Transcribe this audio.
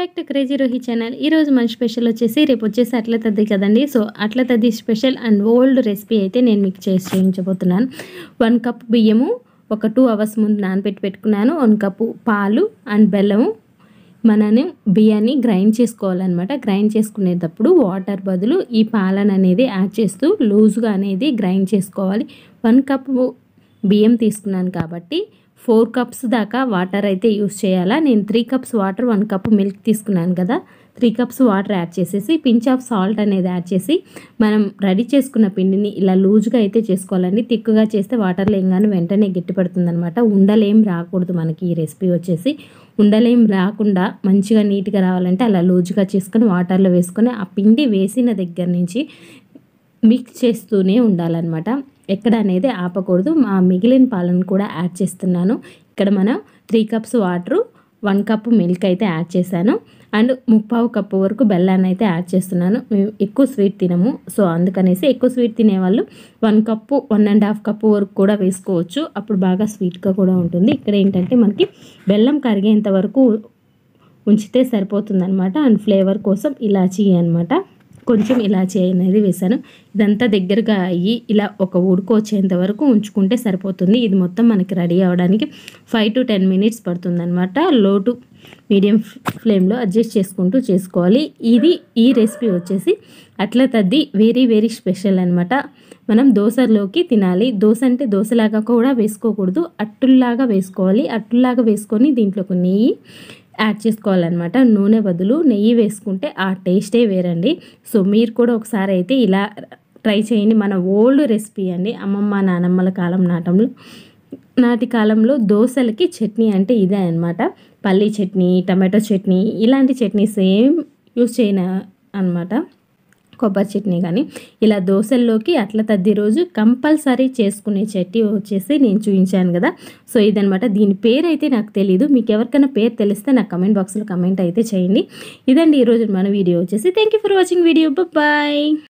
back to crazy Rohi channel ఈరోజు మన special వచ్చేసి రేపు వచ్చేసి అట్ల తద్ది కదండి so Atla Taddi special and old recipe అయితే నేను మీకు చేసి చూపించబోతున్నాను వన్ కప్ బియ్యము ఒక టూ అవర్స్ ముందు నానబెట్టి పెట్టుకున్నాను వన్ కప్పు పాలు అండ్ బెల్లము మనని బియ్యాన్ని గ్రైండ్ చేసుకోవాలన్నమాట గ్రైండ్ చేసుకునేటప్పుడు వాటర్ బదులు ఈ పాలను అనేది యాడ్ చేస్తూ లూజ్గా అనేది గ్రైండ్ చేసుకోవాలి వన్ కప్పు బియ్యం తీసుకున్నాను కాబట్టి ఫోర్ కప్స్ దాకా వాటర్ అయితే యూస్ చేయాలా నేను three cups water one cup milk తీసుకున్నాను కదా త్రీ కప్స్ వాటర్ యాడ్ చేసేసి పించ్ ఆఫ్ సాల్ట్ అనేది యాడ్ చేసి మనం రెడీ చేసుకున్న పిండిని ఇలా లూజ్గా అయితే చేసుకోవాలండి తిక్కుగా చేస్తే వాటర్లో ఏంగానే వెంటనే గట్టిపడుతుంది అనమాట ఉండలేం రాకూడదు మనకి ఈ రెసిపీ వచ్చేసి ఉండలేం రాకుండా మంచిగా నీట్గా రావాలంటే అలా లూజ్గా చేసుకొని వాటర్లో వేసుకొని ఆ పిండి వేసిన దగ్గర నుంచి మిక్స్ చేస్తూనే ఉండాలన్నమాట ఎక్కడ అనేది ఆపకూడదు మా మిగిలిన పాలను కూడా యాడ్ చేస్తున్నాను ఇక్కడ మనం three cups water one cup milk అయితే యాడ్ చేశాను అండ్ ముప్పావు కప్పు వరకు బెల్లాన్ని అయితే యాడ్ చేస్తున్నాను మేము ఎక్కువ స్వీట్ తినము సో అందుకనేసి ఎక్కువ స్వీట్ తినేవాళ్ళు one cup one and half cup వరకు కూడా వేసుకోవచ్చు అప్పుడు బాగా స్వీట్గా కూడా ఉంటుంది ఇక్కడ ఏంటంటే మనకి బెల్లం కరిగేంత వరకు ఉంచితే సరిపోతుందన్నమాట అండ్ ఫ్లేవర్ కోసం ఇలాచీ అనమాట కొంచెం ఇలాచీ అనేది వేసాను ఇదంతా దగ్గరగా అయ్యి ఇలా ఒక ఉడుకు వచ్చేంత వరకు ఉంచుకుంటే సరిపోతుంది ఇది మొత్తం మనకి రెడీ అవ్వడానికి ఫైవ్ టు టెన్ మినిట్స్ పడుతుంది అనమాట లో టు మీడియం ఫ్లేమ్లో అడ్జస్ట్ చేసుకుంటూ చేసుకోవాలి ఇది ఈ రెసిపీ వచ్చేసి అట్లా తద్ది వెరీ వెరీ స్పెషల్ అనమాట మనం దోశలోకి తినాలి దోశ అంటే దోశలాగా కూడా వేసుకోకూడదు అట్టుల్లాగా వేసుకోవాలి అట్టుల్లాగా వేసుకొని దీంట్లోకి నెయ్యి యాడ్ చేసుకోవాలన్నమాట నూనె బదులు నెయ్యి వేసుకుంటే ఆ టేస్టే వేరండి సో మీరు కూడా ఒకసారి అయితే ఇలా ట్రై చేయండి మన ఓల్డ్ రెసిపీ అండి అమ్మమ్మ నానమ్మల కాలం నాటంలో నాటి కాలంలో దోశలకి చట్నీ అంటే ఇదే అనమాట పల్లీ చట్నీ టమాటో చట్నీ ఇలాంటి చట్నీ సేమ్ యూస్ చేయన అనమాట కొబ్బరి చట్నీ కానీ ఇలా దోశల్లోకి అట్ల తద్ది రోజు కంపల్సరీ చేసుకునే చట్నీ వచ్చేసి నేను చూపించాను కదా సో ఇదనమాట దీని పేరు అయితే నాకు తెలియదు మీకు ఎవరికైనా పేరు తెలిస్తే నాకు కమెంట్ బాక్స్లో కమెంట్ అయితే చేయండి ఇదండి ఈరోజు మన వీడియో వచ్చేసి thank you for watching video bye